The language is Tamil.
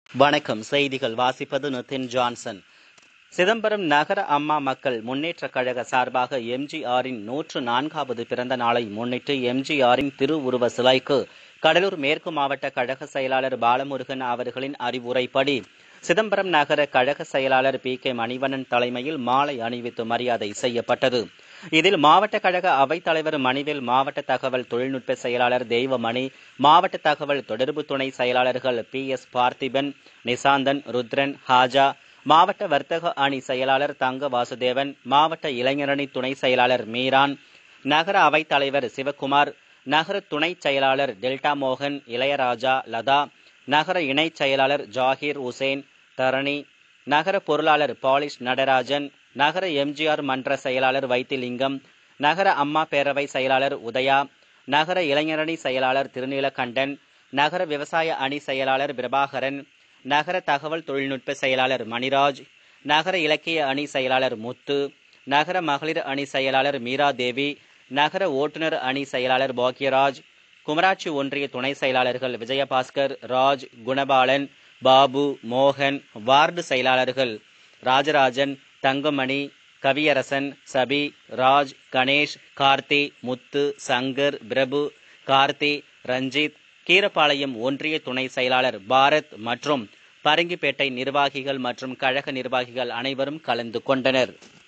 வணக்கம் செய்திகள் வாசிப்பது நிதின் ஜான்சன் சிதம்பரம் நகர அம்மா மக்கள் முன்னேற்றக் கழக சார்பாக எம்ஜிஆரின் நூற்று நான்காவது பிறந்த நாளை முன்னிட்டு எம்ஜிஆரின் திருவுருவ சிலைக்கு கடலூர் மேற்கு மாவட்ட கழக செயலாளர் பாலமுருகன் அவர்களின் அறிவுரைப்படி சிதம்பரம் நகர கழக செயலாளர் பி கே மணிவண்ணன் தலைமையில் மாலை அணிவித்து மரியாதை செய்யப்பட்டது இதில் மாவட்ட கழக அவைத்தலைவர் மணிவேல் மாவட்ட தகவல் தொழில்நுட்ப செயலாளர் தெய்வமணி மாவட்ட தகவல் தொடர்பு துணை செயலாளர்கள் பி எஸ் பார்த்திபன் நிசாந்தன் ருத்ரன் ஹாஜா மாவட்ட வர்த்தக அணி செயலாளர் தங்க வாசுதேவன் மாவட்ட இளைஞரணி துணை செயலாளர் மீரான் நகர அவைத்தலைவர் சிவக்குமார் நகர துணை செயலாளர் டெல்டா மோகன் இளையராஜா லதா நகர இணைச் செயலாளர் ஜாகிர் உசேன் தரணி நகர பொருளாளர் பாலிஷ் நடராஜன் நகர எம்ஜிஆர் மன்ற செயலாளர் வைத்திலிங்கம் நகர அம்மா பேரவை செயலாளர் உதயா நகர இளைஞரணி செயலாளர் திருநீலகண்டன் நகர விவசாய அணி செயலாளர் பிரபாகரன் நகர தகவல் தொழில்நுட்ப செயலாளர் மணிராஜ் நகர இலக்கிய அணி செயலாளர் முத்து நகர மகளிர் அணி செயலாளர் மீரா தேவி நகர ஓட்டுநர் அணி செயலாளர் பாக்யராஜ் குமராட்சி ஒன்றிய துணை செயலாளர்கள் விஜயபாஸ்கர் ராஜ் குணபாலன் பாபு மோகன் வார்டு செயலாளர்கள் ராஜராஜன் தங்கமணி கவியரசன் சபி ராஜ் கணேஷ் கார்த்தி முத்து சங்கர் பிரபு கார்த்தி ரஞ்சித் கீரப்பாளையம் ஒன்றிய துணை செயலாளர் பாரத் மற்றும் பரங்கிப்பேட்டை நிர்வாகிகள் மற்றும் கழக நிர்வாகிகள் அனைவரும் கலந்து கொண்டனர்